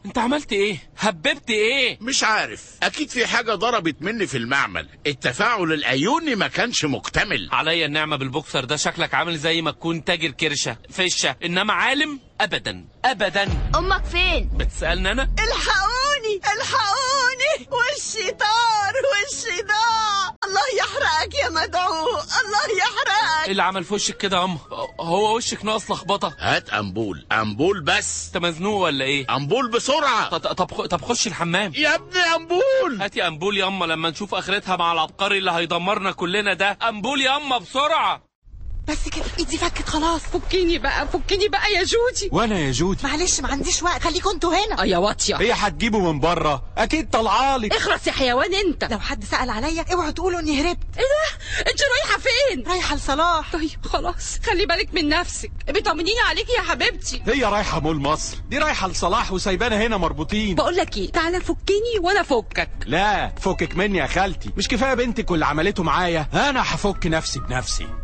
انت عملت ايه هببت ايه مش عارف اكيد في حاجة ضربت مني في المعمل التفاعل الايوني ما كانش مكتمل عليا النعمة بالبوكسر ده شكلك عامل زي ما تكون تاجر كرشة فشة انما عالم ابدا ابدا امك فين بتسألني انا الحقوني الحقوني وشي طار وشي ضاع الله يحرقك يا مدعو الله ايه يحرقك اللي عمل في وشك كده يا اما هو وشك ناقص لخبطة هات امبول امبول بس انت مزنوق ولا ايه امبول بسرعة طب طب طب خش الحمام يا ابني امبول هاتي امبول ياما لما نشوف اخرتها مع العبقري اللي هيدمرنا كلنا ده امبول ياما بسرعة بس كده ايدي فكت خلاص فكيني بقى فكيني بقى يا جودي وانا يا جودي معلش ما عنديش وقت خليكوا انتوا هنا اه يا واطيه هي هتجيبه من بره اكيد طلعالك اخرس يا حيوان انت لو حد سأل عليا اوعوا تقولوا اني هربت ايه ده انت رايحه فين رايحة لصلاح طيب خلاص خلي بالك من نفسك بيطمنيني عليكي يا حبيبتي هي رايحه مول مصر دي رايحه لصلاح وسايبانا هنا مربوطين بقول لك ايه تعالى فكني وانا فكك لا فكك مني يا خالتي مش كفايه بنتك واللي عملته معايا انا هفك نفسي بنفسي